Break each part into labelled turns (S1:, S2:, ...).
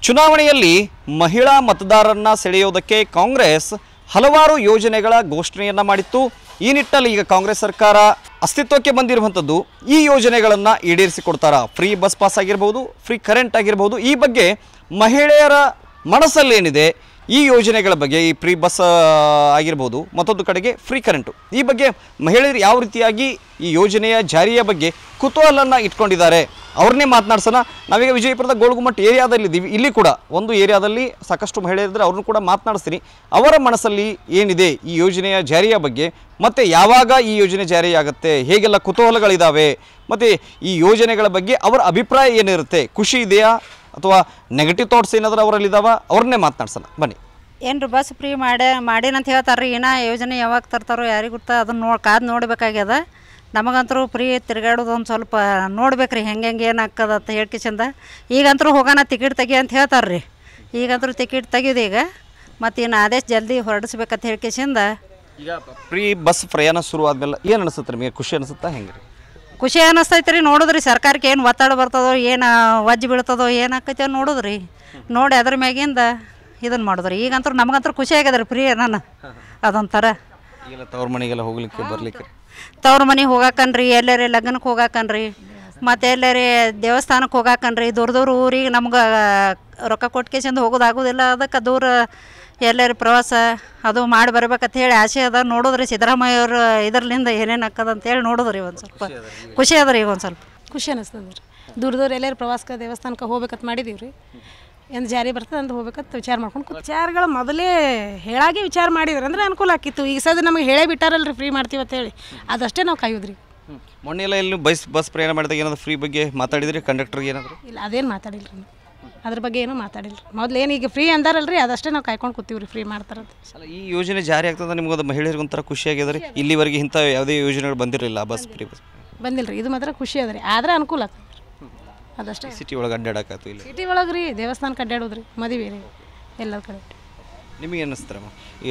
S1: ಚುನಾವಣೆಯಲ್ಲಿ ಮಹಿಳಾ ಮತದಾರರನ್ನ ಸೆಳೆಯೋದಕ್ಕೆ ಕಾಂಗ್ರೆಸ್ ಹಲವಾರು ಯೋಜನೆಗಳ ಘೋಷಣೆಯನ್ನ ಮಾಡಿತ್ತು ಈ ನಿಟ್ಟಿನಲ್ಲಿ ಈಗ ಕಾಂಗ್ರೆಸ್ ಸರ್ಕಾರ ಅಸ್ತಿತ್ವಕ್ಕೆ ಬಂದಿರುವಂಥದ್ದು ಈ ಯೋಜನೆಗಳನ್ನು ಈಡೇರಿಸಿಕೊಡ್ತಾರ ಫ್ರೀ ಬಸ್ ಪಾಸ್ ಆಗಿರ್ಬೋದು ಫ್ರೀ ಕರೆಂಟ್ ಆಗಿರ್ಬೋದು ಈ ಬಗ್ಗೆ ಮಹಿಳೆಯರ ಮನಸ್ಸಲ್ಲೇನಿದೆ ಈ ಯೋಜನೆಗಳ ಬಗ್ಗೆ ಈ ಫ್ರೀ ಬಸ್ ಆ, ಆಗಿರ್ಬೋದು ಮತ್ತೊಂದು ಕಡೆಗೆ ಫ್ರೀ ಕರೆಂಟು ಈ ಬಗ್ಗೆ ಮಹಿಳೆಯರು ಯಾವ ರೀತಿಯಾಗಿ ಈ ಯೋಜನೆಯ ಜಾರಿಯ ಬಗ್ಗೆ ಕುತೂಹಲನ್ನು ಇಟ್ಕೊಂಡಿದ್ದಾರೆ ಅವ್ರನ್ನೇ ಮಾತನಾಡ್ಸೋಣ ನಾವೀಗ ವಿಜಯಪುರದ ಗೋಳ್ಗುಮಟ್ ಏರಿಯಾದಲ್ಲಿ ಇದ್ದೀವಿ ಇಲ್ಲಿ ಕೂಡ ಒಂದು ಏರಿಯಾದಲ್ಲಿ ಸಾಕಷ್ಟು ಮಹಿಳೆಯರಿದ್ದರೆ ಅವ್ರನ್ನೂ ಕೂಡ ಮಾತನಾಡಿಸ್ತೀನಿ ಅವರ ಮನಸ್ಸಲ್ಲಿ ಏನಿದೆ ಈ ಯೋಜನೆಯ ಜಾರಿಯ ಬಗ್ಗೆ ಮತ್ತು ಯಾವಾಗ ಈ ಯೋಜನೆ ಜಾರಿಯಾಗುತ್ತೆ ಹೇಗೆಲ್ಲ ಕುತೂಹಲಗಳಿದ್ದಾವೆ ಮತ್ತು ಈ ಯೋಜನೆಗಳ ಬಗ್ಗೆ ಅವರ ಅಭಿಪ್ರಾಯ ಏನಿರುತ್ತೆ ಖುಷಿ ಇದೆಯಾ ಅಥವಾ ನೆಗೆಟಿವ್ ಥಾಟ್ಸ್ ಏನಾದರೂ ಅವರಲ್ಲಿದ್ದಾವ ಅವ್ರನ್ನೇ ಮಾತನಾಡ್ಸೋಣ ಬನ್ನಿ
S2: ಏನ್ರಿ ಬಸ್ ಫ್ರೀ ಮಾಡೇ ಮಾಡೀನಂತ ಹೇಳ್ತಾರೆ ರೀ ಇನ್ನ ಯೋಜನೆ ಯಾವಾಗ ತರ್ತಾರೋ ಯಾರಿಗೆ ಗೊತ್ತಾ ಅದನ್ನ ನೋಡಿ ಕಾದು ನೋಡ್ಬೇಕಾಗ್ಯದ ನಮಗಂತರೂ ಫ್ರೀ ತಿರ್ಗಾಡೋದು ಒಂದು ಸ್ವಲ್ಪ ನೋಡ್ಬೇಕು ರೀ ಹೆಂಗೆ ಹೆಂಗೆ ಏನು ಆಕ್ಕದ ಅಂತ ಹೇಳ್ಕಿಸಿಂದ ಈಗಂತರೂ ಹೋಗೋಣ ಟಿಕೆಟ್ ತೆಗಿ ಅಂತ ಹೇಳ್ತಾರೆ ರೀ ಈಗಂತರೂ ಟಿಕೆಟ್ ತೆಗಿಯೋದು ಈಗ ಮತ್ತು ಇನ್ನು ಆದೇಶ ಜಲ್ದಿ ಹೊರಡಿಸ್ಬೇಕಂತ ಹೇಳ್ಕಿಸಿಂದ
S1: ಈಗ ಫ್ರೀ ಬಸ್ ಪ್ರಯಾಣ ಶುರು ಆದ್ಮೇಲೆ ಏನು ಅನಿಸುತ್ತೆ ನಿಮಗೆ ಖುಷಿ ಅನಿಸುತ್ತಾ ಹೆಂಗೆ ರೀ
S2: ಖುಷಿ ಅನ್ನಿಸ್ತೈತೆ ರೀ ನೋಡಿದ್ರಿ ಸರ್ಕಾರಕ್ಕೆ ಏನು ಒತ್ತಡ ಬರ್ತದೋ ಏನು ವಜ್ಜಿ ಬೀಳ್ತದೋ ಏನು ಆಕೈತೆ ನೋಡಿದ್ರಿ ನೋಡಿ ಅದ್ರ ಮ್ಯಾಗಿಂದ ಇದನ್ನು ಮಾಡಿದ್ರಿ ಈಗಂತೂ ನಮಗಂತೂ ಖುಷಿ ಆಗ್ಯದ ರೀ ಫ್ರೀ ನಾನು ಅದೊಂಥರ
S1: ಈಗೆಲ್ಲ ತವ್ರ ಮನೆಗೆಲ್ಲ ಹೋಗ್ಲಿಕ್ಕೆ ಬರ್ಲಿಕ್ಕೆ
S2: ತವ್ರ ಮನೆಗೆ ಹೋಗಾಕನ್ರಿ ಎಲ್ಲರೇ ಲಗ್ನಕ್ಕೆ ಹೋಗಾಕನ್ರಿ ಮತ್ತು ಎಲ್ಲರೇ ದೇವಸ್ಥಾನಕ್ಕೆ ಹೋಗಾಕನ್ರಿ ದೂರ ದೂರ ಊರಿಗೆ ನಮ್ಗೆ ರೊಕ್ಕ ಕೊಟ್ಕೇಸಿಂದ ಹೋಗೋದು ಆಗೋದಿಲ್ಲ ಅದಕ್ಕೆ ದೂರ ಎಲ್ಲರ ಪ್ರವಾಸ ಅದು ಮಾಡಿ ಬರ್ಬೇಕಂತ ಹೇಳಿ ಆಸೆ ಅದ ನೋಡಿದ್ರಿ ಸಿದ್ದರಾಮಯ್ಯ ಅವ್ರ ಇದರ್ಲಿಂದ ಏನೇನು ಆಕ್ಕದ ಅಂತೇಳಿ ನೋಡಿದ್ರಿ ಒಂದು ಸ್ವಲ್ಪ ಖುಷಿ ಅದ ರೀ ಈಗ ಒಂದು ಸ್ವಲ್ಪ
S3: ಖುಷಿ ಅನ್ನಿಸ್ತದೆ ರೀ ದೂರ ದೂರ ಎಲ್ಲರೂ ಪ್ರವಾಸಕ್ಕೆ ದೇವಸ್ಥಾನಕ್ಕೆ ಹೋಗ್ಬೇಕಂತ ಮಾಡಿದೀವಿ ರೀ ಎಂದು ಜಾರಿ ಬರ್ತದೆ ಅಂತ ಹೋಗ್ಬೇಕಂತ ವಿಚಾರ ಮಾಡ್ಕೊಂಡು ಕೂತ್- ವಿಚಾರಗಳು ಮೊದಲೇ ಹೇಳಾಗೆ ವಿಚಾರ ಮಾಡಿದ್ರೆ ಅಂದ್ರೆ ಅನುಕೂಲ ಆಕಿತ್ತು ಈಗ ಸದ ನಮಗೆ ಹೇಳೇ ಬಿಟ್ಟಾರಲ್ರಿ ಫ್ರೀ ಮಾಡ್ತೀವಿ ಅಂತ ಹೇಳಿ ಅದಷ್ಟೇ ನಾವು ಕಾಯೋದ್ರಿ
S1: ಮೊನ್ನೆ ಎಲ್ಲ ಎಲ್ಲಿ ಬಸ್ ಬಸ್ ಪ್ರಯಾಣ ಮಾಡಿದಾಗ ಏನಾದ್ರು ಫ್ರೀ ಬಗ್ಗೆ ಮಾತಾಡಿದ್ರಿ ಕಂಡಕ್ಟರ್ಗೆ ಏನಾದ್ರು
S3: ಇಲ್ಲ ಅದೇನು ಮಾತಾಡಿಲ್ಲ ರೀ ಅದ್ರ ಬಗ್ಗೆ ಏನೂ ಮಾತಾಡಿಲ್ಲ ರೀ ಮೊದಲು ಏನು ಈಗ ಫ್ರೀ ಅಂದಾರಲ್ರಿ ಅದಷ್ಟೇ ನಾವು ಕಾಯ್ಕೊಂಡು ಕೂತೀವಿ ರೀ ಫ್ರೀ ಮಾಡ್ತಾರಂತ
S1: ಅಲ್ಲ ಈ ಯೋಜನೆ ಜಾರಿ ಆಗ್ತದೆ ನಿಮ್ಗೆ ಅದು ಮಹಿಳೆಯರಿಗೆ ಒಂಥರ ಖುಷಿ ಆಗ್ಯದ ರೀ ಇಲ್ಲಿವರೆಗೆ ಇಂಥ ಯಾವುದೇ ಯೋಜನೆಗಳು ಬಂದಿರಲಿಲ್ಲ ಬಸ್ ಫ್ರೀ ಬಸ್
S3: ಬಂದಿಲ್ಲ ರೀ ಇದು ಮಾತ್ರ ಖುಷಿ ಅದ ರೀ ಆದ್ರೆ ಅನುಕೂಲ ಆಗ್ತದೆ ರೀ ಅದಷ್ಟೇ
S1: ಸಿಟಿ ಒಳಗೆ ಅಡ್ಡಾಡಕ್ಕಾಯ್ತು ಇಲ್ಲಿ
S3: ಸಿಟಿ ಒಳಗೆ ರೀ ದೇವಸ್ಥಾನಕ್ಕೆ ಅಡ್ಡಾಡೋದು ರೀ ಮದುವೆ ರೀ ಎಲ್ಲರ ಕಡೆ
S1: ನಿಮಗೆ ಅನ್ನಿಸ್ತಾರಮ್ಮ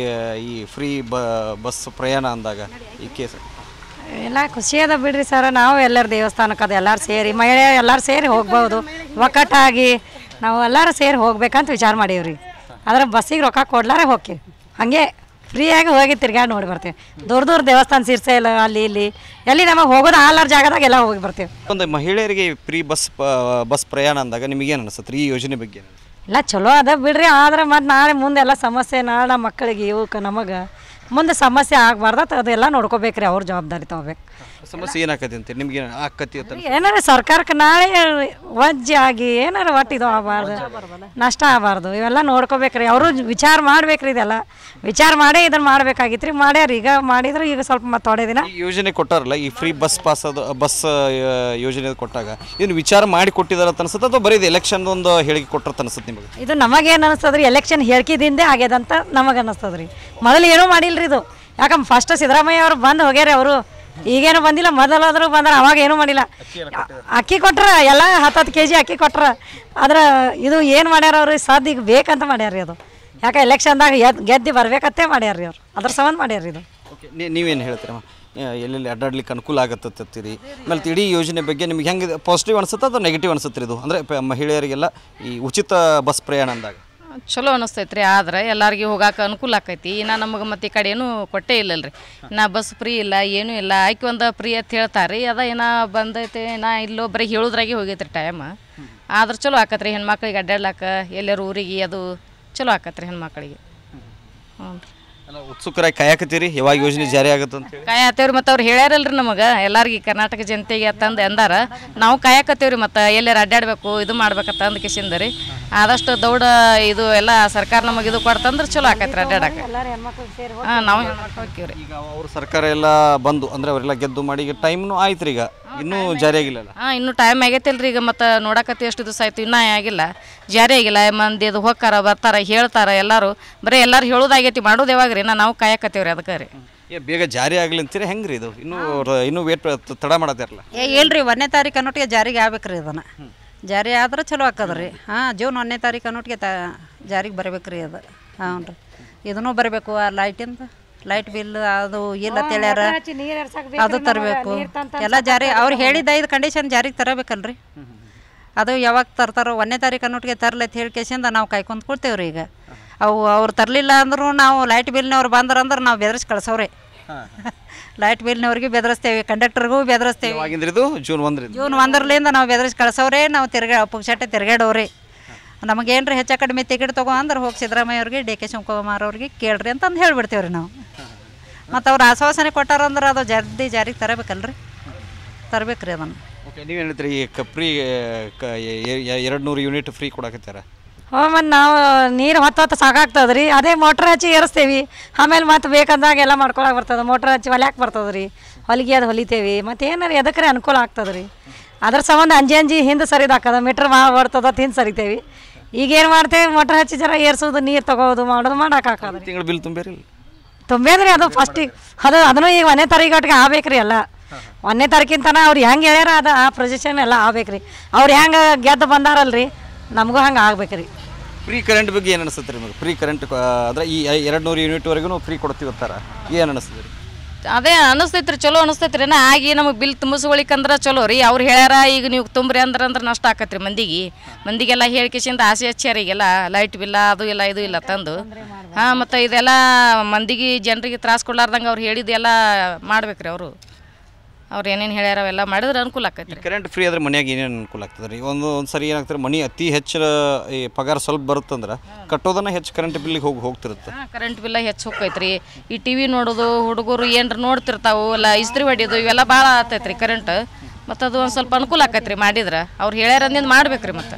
S1: ಈ ಫ್ರೀ ಬ ಬಸ್ ಪ್ರಯಾಣ ಅಂದಾಗ ಈ ಕೇಸ್
S4: ಎಲ್ಲ ಖುಷಿ ಅದ ಬಿಡ್ರಿ ಸರ್ ನಾವು ಎಲ್ಲರ ದೇವಸ್ಥಾನಕ್ಕೆ ಅದು ಎಲ್ಲರೂ ಸೇರಿ ಮಹಿಳೆ ಎಲ್ಲರೂ ಸೇರಿ ಹೋಗ್ಬೋದು ಒಕ್ಕಟ್ಟಾಗಿ ನಾವು ಎಲ್ಲರೂ ಸೇರಿ ಹೋಗ್ಬೇಕಂತ ವಿಚಾರ ಮಾಡೀವ್ರಿ ಆದ್ರೆ ಬಸ್ಸಿಗೆ ರೊಕ್ಕ ಕೊಡ್ಲಾರೆ ಹೋಗ್ತೀವಿ ಹಾಗೆ ಫ್ರೀಯಾಗಿ ಹೋಗಿ ತಿರ್ಗಾಡಿ ನೋಡಿ ಬರ್ತೀವಿ ದೂರ ದೂರ ದೇವಸ್ಥಾನ ಸಿರ್ಸೆ ಇಲ್ಲ ಅಲ್ಲಿ ಇಲ್ಲಿ ಎಲ್ಲಿ ನಮಗೆ ಹೋಗೋದು ಆಲಾರ ಜಾಗದಾಗ ಎಲ್ಲ ಹೋಗಿ ಬರ್ತೀವಿ
S1: ಒಂದು ಮಹಿಳೆಯರಿಗೆ ಫ್ರೀ ಬಸ್ ಬಸ್ ಪ್ರಯಾಣ ಅಂದಾಗ ನಿಮಗೇನು ಅನಿಸುತ್ತೆ ರೀ ಈ ಯೋಜನೆ ಬಗ್ಗೆ ಏನು ಅನ್ಸುತ್ತೆ?
S4: ಎಲ್ಲ ಚಲೋ ಅದ ಬಿಡ್ರಿ ಆದ್ರೆ ಮತ್ತು ನಾಳೆ ಮುಂದೆ ಎಲ್ಲ ಸಮಸ್ಯೆ ನಾಳೆ ನಮ್ಮ ಮಕ್ಕಳಿಗೆ ಇವಕ್ಕೆ ನಮಗೆ ಮುಂದೆ ಸಮಸ್ಯೆ ಆಗ್ಬಾರ್ದು ಅದೆಲ್ಲ ನೋಡ್ಕೋಬೇಕ್ರಿ ಅವ್ರ ಜವಾಬ್ದಾರಿ ತಗೋಬೇಕು
S1: ಸಮಸ್ಯೆ ಏನಾಕತಿ ಅಂತ ನಿಮ್ಗೆ ಆಕತಿ ಅಂತ
S4: ಏನಾರ ಸರ್ಕಾರಕ್ಕೆ ನಾಳೆ ವಜ್ಜೆ ಆಗಿ ಏನಾರ ಒಟ್ಟು ಇದು ಆಗಬಾರ್ದು ನಷ್ಟ ಆಗಬಾರ್ದು ಇವೆಲ್ಲ ನೋಡ್ಕೋಬೇಕ್ರಿ ಅವರು ವಿಚಾರ ಮಾಡ್ಬೇಕ್ರಿ ಇದೆಲ್ಲ ವಿಚಾರ ಮಾಡೇ ಇದನ್ನ ಮಾಡ್ಬೇಕಾಗಿತ್ತು ರೀ ಮಾಡ್ಯಾರ ಈಗ ಮಾಡಿದ್ರೆ ಈಗ ಸ್ವಲ್ಪ ಮತ್ತೆ ಥೋಡೆ ದಿನ
S1: ಈ ಯೋಜನೆ ಕೊಟ್ಟಾರಲ್ಲ ಈ ಫ್ರೀ ಬಸ್ ಪಾಸ್ ಅದು ಬಸ್ ಯೋಜನೆ ಕೊಟ್ಟಾಗ ಇದನ್ನು ವಿಚಾರ ಮಾಡಿ ಕೊಟ್ಟಿದಾರ ಅಂತ ಅನ್ಸುತ್ತೆ ಅಥವಾ ಬರೀ ಎಲೆಕ್ಷನ್ ಒಂದು ಹೇಳಿಕೆ ಕೊಟ್ಟರು ಅನ್ಸುತ್ತೆ ನಿಮಗೆ
S4: ಇದು ನಮಗೇನು ಅನಿಸ್ತದ್ರಿ ಎಲೆಕ್ಷನ್ ಹೇಳ್ಕಿದಿಂದೆ ಆಗ್ಯದಂತ ನಮಗೆ ಅನ್ನಿಸ್ತದ್ರಿ ಮೊದಲು ಏನೂ ಮಾಡಿಲ್ರಿ ಇದು ಯಾಕಂದ್ರೆ ಫಸ್ಟ್ ಸಿದ್ದರಾಮಯ್ಯ ಅವ್ರು ಬಂದು ಹೋಗ್ಯಾರ ಅವರು ಈಗೇನು ಬಂದಿಲ್ಲ ಮೊದಲಾದರೂ ಬಂದ್ರೆ ಅವಾಗ ಏನೂ ಮಾಡಿಲ್ಲ ಅಕ್ಕಿ ಕೊಟ್ರ ಎಲ್ಲ ಹತ್ತತ್ತು ಕೆ ಜಿ ಅಕ್ಕಿ ಕೊಟ್ರ ಆದ್ರೆ ಇದು ಏನು ಮಾಡ್ಯಾರ ಅವ್ರು ಸದ್ ಈಗ ಬೇಕಂತ ಮಾಡ್ಯಾರ ಅದು ಯಾಕೆ ಎಲೆಕ್ಷನ್ದಾಗ ಎದ್ ಗೆದ್ದು ಬರ್ಬೇಕಂತೆ ಮಾಡ್ಯಾರ ರೀ ಅವ್ರು ಅದ್ರ ಸಂಬಂಧ ಮಾಡ್ಯಾರ ಇದು
S1: ಓಕೆ ನೀವೇನು ಹೇಳ್ತೀರಮ್ಮ ಯಾ- ಎಲ್ಲೆಲ್ಲಿ ಅಡ್ಡಾಡ್ಲಿಕ್ಕೆ ಅನುಕೂಲ ಆಗತ್ತತ್ತೀರಿ ಆಮೇಲೆ ಇಡೀ ಯೋಜನೆ ಬಗ್ಗೆ ನಿಮ್ಗೆ ಹೆಂಗೆ ಪಾಸಿಟಿವ್ ಅನ್ಸುತ್ತೆ ಅಥವಾ ನೆಗೆಟಿವ್ ಅನ್ಸುತ್ತೆ ಇದು ಅಂದರೆ ಮಹಿಳೆಯರಿಗೆಲ್ಲ ಈ ಉಚಿತ ಬಸ್ ಪ್ರಯಾಣ ಅಂದಾಗ
S5: ಚಲೋ ಅನಿಸ್ತೈತೆ ರೀ ಆದ್ರೆ ಎಲ್ಲರಿಗೆ ಹೋಗಾಕ ಅನುಕೂಲ ಆಕೈತಿ ಇನ್ನು ನಮಗೆ ಮತ್ತೆ ಈ ಕಡೆ ಏನೂ ಕೊಟ್ಟೇ ಇಲ್ಲಲ್ರಿ ನಾ ಬಸ್ ಫ್ರೀ ಇಲ್ಲ ಏನೂ ಇಲ್ಲ ಆಯ್ಕೆ ಒಂದು ಫ್ರೀ ಅಂತ ಹೇಳ್ತಾರೆ ರೀ ಅದ ಏನೋ ಬಂದೈತೆ ನಾ ಇಲ್ಲೋ ಬರೀ ಹೇಳೋದ್ರಾಗೆ ಹೋಗೈತೆ ರೀ ಟೈಮ್ ಆದ್ರೆ ಚಲೋ ಆಕತ್ರಿ ಹೆಣ್ಮಕ್ಳಿಗೆ ಅಡ್ಡಾಡ್ಲಾಕ ಎಲ್ಲರೂ ಊರಿಗೆ ಅದು ಚಲೋ ಆಕತ್ರಿ ಹೆಣ್ಮಕ್ಳಿಗೆ ಹ್ಞೂ ರೀ
S1: ಅಲ್ಲ ಉತ್ಸುಕರಾಗಿ ಕಾಯಕತ್ತೀರಿ ಯಾವಾಗ ಯೋಜನೆ ಜಾರಿ ಆಗುತ್ತೆ ಅಂತ ಹೇಳಿ
S5: ಕಾಯತ್ತೇವ್ರಿ ಮತ್ತು ಅವ್ರು ಹೇಳ್ಯಾರಲ್ರಿ ನಮಗೆ ಎಲ್ಲರಿಗೆ ಕರ್ನಾಟಕ ಜನತೆಗೆ ಅಂತಂದು ಅಂದಾರ ನಾವು ಕಾಯಕತ್ತೇವ್ರಿ ಮತ್ತು ಎಲ್ಲಾರು ಅಡ್ಡಾಡಬೇಕು ಇದು ಮಾಡ್ಬೇಕಂತ ಅಂದ ಕಿಸಿಂದ ರೀ ಆದಷ್ಟು ದೌಡ ಇದು ಎಲ್ಲ ಸರ್ಕಾರ ನಮಗೆ ಇದು ಕೊಡ್ತಂದ್ರೆ ಚಲೋ ಆಕೈತ್ರಿ ಅಡ್ಡಾಡಕ್ಕೆ ಹಾಂ ನಾವು ಹೆಣ್ಮಕ್ಳು ಹೋಗ್ತೀವ್ರಿ
S1: ಈಗ ಅವ್ರ ಸರ್ಕಾರ ಎಲ್ಲ ಬಂದು ಅಂದರೆ ಅವರೆಲ್ಲ ಗೆದ್ದು ಮಾಡಿ ಈಗ ಟೈಮ್ನು ಆಯ್ತು ಈಗ ಇನ್ನೂ ಜಾರಿ ಆಗಿಲ್ಲಲ್ಲ
S5: ಹಾಂ ಇನ್ನೂ ಟೈಮ್ ಆಗೈತಿಲ್ರಿ ಈಗ ಮತ್ತು ನೋಡಕತ್ತಿ ಎಷ್ಟು ದಿವಸ ಆಯ್ತು ಇನ್ನೂ ಆಗಿಲ್ಲ ಜಾರಿ ಆಗಿಲ್ಲ ಮಂದಿ ಅದು ಹೋಗ್ತಾರ ಬರ್ತಾರ ಹೇಳ್ತಾರ ಎಲ್ಲರೂ ಬರೀ ಎಲ್ಲರೂ ಹೇಳೋದಾಗೈತಿ ಮಾಡೋದು ಯಾವಾಗ ರೀ ನಾವು ಕಾಯಕತ್ತೇವ್ರಿ ಅದಕ್ಕೆ ರೀ
S1: ಏ ಬೇಗ ಜಾರಿ ಆಗಲಿ ಅಂತೀರಿ ಹೆಂಗೆ ರೀ ಇದು ಇನ್ನೂ ರ- ಇನ್ನೂ ವೇಟ್ ತಡ ಮಾಡತ್ತಾರಲ್ಲ
S2: ಏ ಇಲ್ರಿ ಒಂದನೇ ತಾರೀಕು ಅನ್ನೋಟಿಗೆ ಜಾರಿಗೆ ಆಗ್ಬೇಕ್ರಿ ಇದನ್ನು ಜಾರಿ ಆದ್ರೆ ಚಲೋ ಆಕ್ಕದ್ರಿ ಹಾಂ ಜೂನ್ ಒಂದನೇ ತಾರೀಕು ಅನ್ನೋಟಿಗೆ ತ ಜಾರಿಗೆ ಬರ್ಬೇಕ್ರಿ ಅದು ಹಾಂ ರೀ ಇದನ್ನೂ ಬರಬೇಕು ಆ ಲೈಟಿಂದ ಲೈಟ್ ಬಿಲ್ ಅದು ಇಲ್ಲ ಹೇಳ್ಯಾರ ಅದು ತರಬೇಕು ಎಲ್ಲ ಜಾರಿ ಅವ್ರು ಹೇಳಿದ ಐದು ಕಂಡೀಷನ್ ಜಾರಿಗೆ ತರಬೇಕಲ್ರಿ ಅದು ಯಾವಾಗ ತರ್ತಾರೋ ಒಂದನೇ ತಾರೀಕು ಅನ್ನೋಟಿಗೆ ತರ್ಲೈತೆ ಹೇಳಿ ಕೇಸಿಂದ ನಾವು ಕಾಯ್ಕೊಂತ ಕೊಡ್ತೇವೆ ರೀ ಈಗ ಅವು ಅವ್ರು ತರಲಿಲ್ಲ ಅಂದ್ರೂ ನಾವು ಲೈಟ್ ಬಿಲ್ನವ್ರು ಬಂದ್ರಂದ್ರೆ ನಾವು ಬೆದರಿಸಿ ಕಳ್ಸವ್ರೆ ಲೈಟ್ ಬಿಲ್ನವ್ರಿಗೆ ಬೆದರಿಸ್ತೇವೆ ಕಂಡಕ್ಟರ್ಗೂ ಬೆದರಿಸ್ತೇವೆ
S1: ಯಾವಾಗಿಂದ್ರಿ ಇದು ಜೂನ್ ಒಂದರಿಂದ
S2: ಜೂನ್ ಒಂದರಲಿಂದ ನಾವು ಬೆದರಿಸಿ ಕಳ್ಸವ್ರೆ ನಾವು ತಿರ್ಗಾ ಪುಕ್ಷಟ್ಟೆ ತಿರ್ಗಾಡವ್ರಿ ನಮಗೇನ್ರಿ ಹೆಚ್ಚು ಕಡಿಮೆ ಟಿಕೆಟ್ ತಗೋ ಅಂದ್ರೆ ಹೋಗಿ ಸಿದ್ದರಾಮಯ್ಯ ಅವ್ರಿಗೆ ಡಿ ಕೆ ಶಿವಕುಮಾರ್ ಅವ್ರಿಗೆ ಕೇಳ್ರಿ ಅಂತಂದು ಹೇಳ್ಬಿಡ್ತೇವೆ ರೀ ನಾವು ಮತ್ತು ಅವ್ರು ಆಶ್ವಾಸನೆ ಕೊಟ್ಟಾರಂದ್ರೆ ಅದು ಜಲ್ದಿ ಜಾರಿಗೆ ತರಬೇಕಲ್ರಿ ತರಬೇಕ್ರಿ ಅದನ್ನು
S1: ಓಕೆ ನೀವು ಹೇಳ್ತೀರಿ ಈ ಕಪ್ರಿ ಎರಡು ನೂರು ಯೂನಿಟ್ ಫ್ರೀ ಕೊಡಕತ್ತಾರ
S4: ಹ್ಞೂ ಮತ್ತು ನಾವು ನೀರು ಹೊತ್ತು ಹೊತ್ತು ಸಾಕಾಗ್ತದೆ ರೀ ಅದೇ ಮೋಟ್ರ್ ಹಚ್ಚಿ ಏರಿಸ್ತೇವೆ ಆಮೇಲೆ ಮತ್ತೆ ಬೇಕಂದಾಗ ಎಲ್ಲ ಮಾಡ್ಕೊಳಕ್ಕೆ ಬರ್ತದೆ ಮೋಟ್ರ್ ಹಚ್ಚಿ ಹೊಲ್ಯಾಕೆ ಬರ್ತದೆ ರೀ ಹೊಲಿಗೆ ಅದು ಹೊಲಿತೇವೆ ಮತ್ತು ಏನಾರು ಎದಕ್ಕೆ ಅನುಕೂಲ ಆಗ್ತದೆ ರೀ ಅದ್ರ ಸಂಬಂಧ ಅಂಜಿ ಅಂಜಿ ಹಿಂದೆ ಸರಿದಾಕದ ಮೀಟ್ರ್ ಮಾ ಬರ್ತದ ಹಿಂದೆ ಸರಿತೇವೆ ಈಗ ಏನು ಮಾಡ್ತೇವೆ ಮೋಟ್ರ್ ಹಚ್ಚಿ ಜರ ಏರ್ಸೋದು ನೀರು ತಗೋದು ಮಾಡೋದು ಮಾಡಕ್ಕಾಕದ ರೀ
S1: ತಿಂಗಳ ಬಿಲ್ ತುಂಬೇರಿಲ್ಲ
S4: ತುಂಬೇದ್ರಿ ಅದು ಫಸ್ಟಿಗೆ ಅದು ಅದನ್ನು ಈಗ ಒಂದನೇ ತಾರೀಕು ಆಗ್ಬೇಕು ರೀ ಎಲ್ಲ ಒಂದನೇ ತಾರೀಕಿಂತನ ಅವ್ರು ಹೆಂಗೆ ಹೇಳ್ಯಾರ ಅದು ಆ ಪ್ರೊಜೆಕ್ಷನ್ ಎಲ್ಲ ಆಗ್ಬೇಕು ರೀ ಅವ್ರು ಹೆಂಗೆ ಗೆದ್ದು ಬಂದಾರಲ್ರಿ ನಮಗೂ ಹಂಗೆ ಆಗ್ಬೇಕು ರೀ
S1: ಫ್ರೀ ಕರೆಂಟ್ ಬಗ್ಗೆ ಏನು ಅನಿಸುತ್ತೆ ರೀ ನಿಮಗೆ ಫ್ರೀ ಕರೆಂಟ್ ಅಂದರೆ ಈ ಎರಡು ನೂರು ಯೂನಿಟ್ವರೆಗೂ ಫ್ರೀ ಕೊಡ್ತೀವಿ ಅಂತಾರ ಏನು ಅನಿಸ್ತದೆ ರೀ
S5: ಅದೇ ಅನಿಸ್ತೈತ್ರಿ ಚಲೋ ಅನಿಸ್ತೈತ್ರಿ ನಾ ಆಗಿ ನಮಗೆ ಬಿಲ್ ತುಂಬಿಸ್ಕೊಳಿಕಂದ್ರೆ ಚಲೋ ರೀ ಅವ್ರು ಹೇಳ್ಯಾರ ಈಗ ನೀವು ತುಂಬ್ರಿ ಅಂದ್ರೆ ಅಂದ್ರೆ ನಷ್ಟ ಆಕತ್ರಿ ಮಂದಿಗೆ ಮಂದಿಗೆಲ್ಲ ಹೇಳ್ಕೇಸಿಂದ ಆಸೆ ಹಚ್ಚಾರ ಈಗೆಲ್ಲ ಲೈಟ್ ಬಿಲ್ಲ ಅದು ಇಲ್ಲ ಇದು ಇಲ್ಲ ತಂದು ಹಾಂ ಮತ್ತು ಇದೆಲ್ಲ ಮಂದಿಗೆ ಜನರಿಗೆ ತ್ರಾಸ ಕೊಡ್ಲಾರ್ದಂಗೆ ಅವ್ರು ಹೇಳಿದ್ದೆಲ್ಲ ಮಾಡ್ಬೇಕ್ರಿ ಅವರು ಅವ್ರು ಏನೇನು ಹೇಳ್ಯಾರ ಅವೆಲ್ಲ ಮಾಡಿದ್ರೆ ಅನುಕೂಲ ಆಕೈತ್ರಿ
S1: ಕರೆಂಟ್ ಫ್ರೀ ಆದ್ರೆ ಮನ್ಯಾಗ ಏನೇನು ಅನುಕೂಲ ಆಗ್ತದೆ ರೀ ಒಂದು ಒಂದು ಸರಿ ಏನಾಗ್ತದೆ ಮನಿ ಅತಿ ಹೆಚ್ಚು ಈ ಪಗಾರ ಸ್ವಲ್ಪ ಬರುತ್ತಂದ್ರೆ ಕಟ್ಟೋದನ್ನ ಹೆಚ್ಚು ಕರೆಂಟ್ ಬಿಲ್ಲಿಗೆ ಹೋಗಿ ಹೋಗ್ತಿರುತ್ತೆ
S5: ಹಾಂ ಕರೆಂಟ್ ಬಿಲ್ಲ ಹೆಚ್ಚು ಹೋಗ್ತೈತ್ರಿ ಈ ಟಿ ವಿ ನೋಡೋದು ಹುಡುಗರು ಏನ್ರ ನೋಡ್ತಿರ್ತಾವು ಇಲ್ಲ ಇಸ್ತ್ರಿ ಹೊಡಿಯೋದು ಇವೆಲ್ಲ ಭಾಳ ಆತೈತ್ರಿ ಕರೆಂಟ್ ಮತ್ತು ಅದು ಒಂದು ಸ್ವಲ್ಪ ಅನುಕೂಲ ಆಕೈತ್ರಿ ಮಾಡಿದ್ರೆ ಅವ್ರು ಹೇಳ್ಯಾರ ಅಂದಿಂದ ಮಾಡ್ಬೇಕ್ರಿ ಮತ್ತು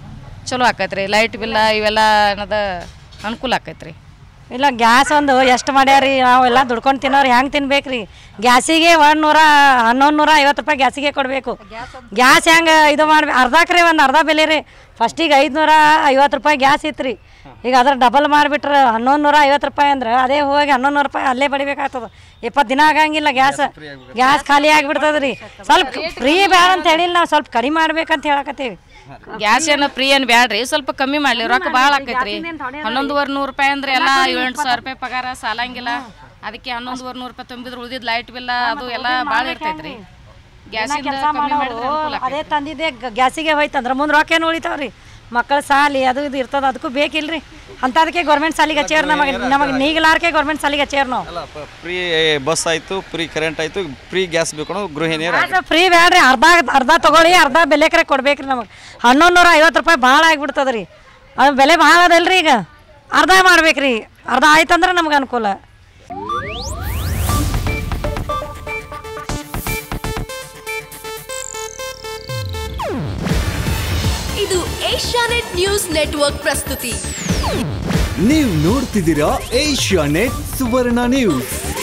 S5: ಚಲೋ ಆಕೈತ್ರಿ ಲೈಟ್ ಬಿಲ್ಲ ಇವೆಲ್ಲ ಅನ್ನೋದ ಅನುಕೂಲ ಆಕೈತ್ರಿ
S4: ಇಲ್ಲ ಗ್ಯಾಸ್ ಒಂದು ಎಷ್ಟು ಮಾಡ್ಯಾರಿ ನಾವೆಲ್ಲ ದುಡ್ಕೊಂಡು ತಿನ್ನೋರು ಹೆಂಗೆ ತಿನ್ಬೇಕ್ರಿ ಗ್ಯಾಸಿಗೆ ಒಂದು ನೂರ ಹನ್ನೊಂದು ನೂರ ಐವತ್ತು ರೂಪಾಯಿ ಗ್ಯಾಸಿಗೆ ಕೊಡಬೇಕು ಗ್ಯಾಸ್ ಹೆಂಗೆ ಇದು ಮಾಡ್ಬೇಕು ಅರ್ಧಕ್ರಿ ಒಂದು ಅರ್ಧ ಬೆಲೆ ರೀ ಫಸ್ಟಿಗೆ ಐದುನೂರ ಐವತ್ತು ರೂಪಾಯಿ ಗ್ಯಾಸ್ ಇತ್ತು ರೀ ಈಗ ಅದ್ರ ಡಬಲ್ ಮಾಡಿಬಿಟ್ರೆ ಹನ್ನೊಂದು ನೂರ ಐವತ್ತು ರೂಪಾಯಿ ಅಂದ್ರೆ ಅದೇ ಹೋಗಿ ಹನ್ನೊಂದು ನೂರು ರೂಪಾಯಿ ಅಲ್ಲೇ ಬಡಿಬೇಕಾಗ್ತದೆ ಇಪ್ಪತ್ತು ದಿನ ಆಗಂಗಿಲ್ಲ ಗ್ಯಾಸ್ ಗ್ಯಾಸ್ ಖಾಲಿ ಆಗಿಬಿಡ್ತದೆ ರೀ ಸ್ವಲ್ಪ ಫ್ರೀ ಬೇಡ ಅಂತ ಹೇಳಿಲ್ಲ ನಾವು ಸ್ವಲ್ಪ ಕಡಿಮೆ ಮಾಡ್ಬೇಕಂತ ಹೇಳಕತ್ತೀವಿ
S5: ಗ್ಯಾಸ್ ಏನು ಫ್ರೀ ಏನು ಬ್ಯಾಡ್ರಿ ಸ್ವಲ್ಪ ಕಮ್ಮಿ ಮಾಡಲಿ ರೊಕ್ಕ ಭಾಳ ಆಕೈತ್ರಿ ಹನ್ನೊಂದುವರೆ ನೂರು ರೂಪಾಯಿ ಅಂದ್ರೆ ಎಲ್ಲ ಏಳೆಂಟು ಸಾವಿರ ರೂಪಾಯಿ ಪಗಾರ ಸಾಲಂಗಿಲ್ಲ ಅದಕ್ಕೆ ಹನ್ನೊಂದುವರೆ ನೂರು ರೂಪಾಯಿ ತುಂಬಿದ್ರೆ ಉಳಿದಿದ್ದು ಲೈಟ್ ಬಿಲ್ಲ ಅದು ಎಲ್ಲ ಭಾಳ ಇರ್ತೈತ್ರಿ ಗ್ಯಾಸಿಂದ
S4: ಕೆಲಸ
S5: ಕಮ್ಮಿ ಮಾಡಿದ್ರೆ
S4: ಮಾಡೋರು
S5: ಅನುಕೂಲ
S4: ಅದೇ ತಂದಿದ್ದೆ ಗ- ಗ್ಯಾಸಿಗೆ ಹೋಯ್ತಂದ್ರೆ ಮುಂದೆ ರೊಕ್ಕ ಏನು ಉಳಿತಾವ್ರಿ ಮಕ್ಕಳ ಸಾಲಿ ಅದು ಇದು ಇರ್ತದ ಅದಕ್ಕೂ ಬೇಕಿಲ್ರಿ ಅಂಥದಕ್ಕೆ ಗೌರ್ಮೆಂಟ್ ಸಾಲಿಗೆ ಹಚ್ಚಾರ ನಮಗೆ ನಮಗೆ ನೀಗಲಾರ್ಕೆ ಗೌರ್ಮೆಂಟ್ ಸಾಲಿಗೆ ಹಚ್ಚಾರ ನಾವು
S1: ಅಲ್ಲ ಫ್ರೀ ಬಸ್ ಆಯಿತು ಫ್ರೀ ಕರೆಂಟ್ ಆಯಿತು ಫ್ರೀ ಗ್ಯಾಸ್ ಬೇಕು ಅನ್ನೋ ಗೃಹಿಣಿಯರು
S4: ಫ್ರೀ ಬೇಡ್ರಿ ಅರ್ಧ ಅರ್ಧ ತಗೊಳ್ಳಿ ಅರ್ಧ ಬೆಲೆಕ್ರೆ ಕೊಡ್ಬೇಕ್ರಿ ನಮಗೆ ಹನ್ನೊಂದು ನೂರ ಐವತ್ತು ರೂಪಾಯಿ ಭಾಳ ಆಗಿಬಿಡ್ತದ ರೀ ಅದು ಬೆಲೆ ಭಾಳ ಅದಲ್ರಿ ಈಗ ಅರ್ಧ ಮಾಡ್ಬೇಕ್ರಿ ಅರ್ಧ ಆಯ್ತಂದ್ರೆ ನಮ್ಗೆ ಅನುಕೂಲ
S6: ಇದು ಏಷ್ಯಾನೆಟ್ ನ್ಯೂಸ್ ನೆಟ್ವರ್ಕ್ ಪ್ರಸ್ತುತಿ
S7: ನೀವು ನೋಡ್ತಿದ್ದೀರಾ ಏಷ್ಯಾ ನೆಟ್ ಸುವರ್ಣ ನ್ಯೂಸ್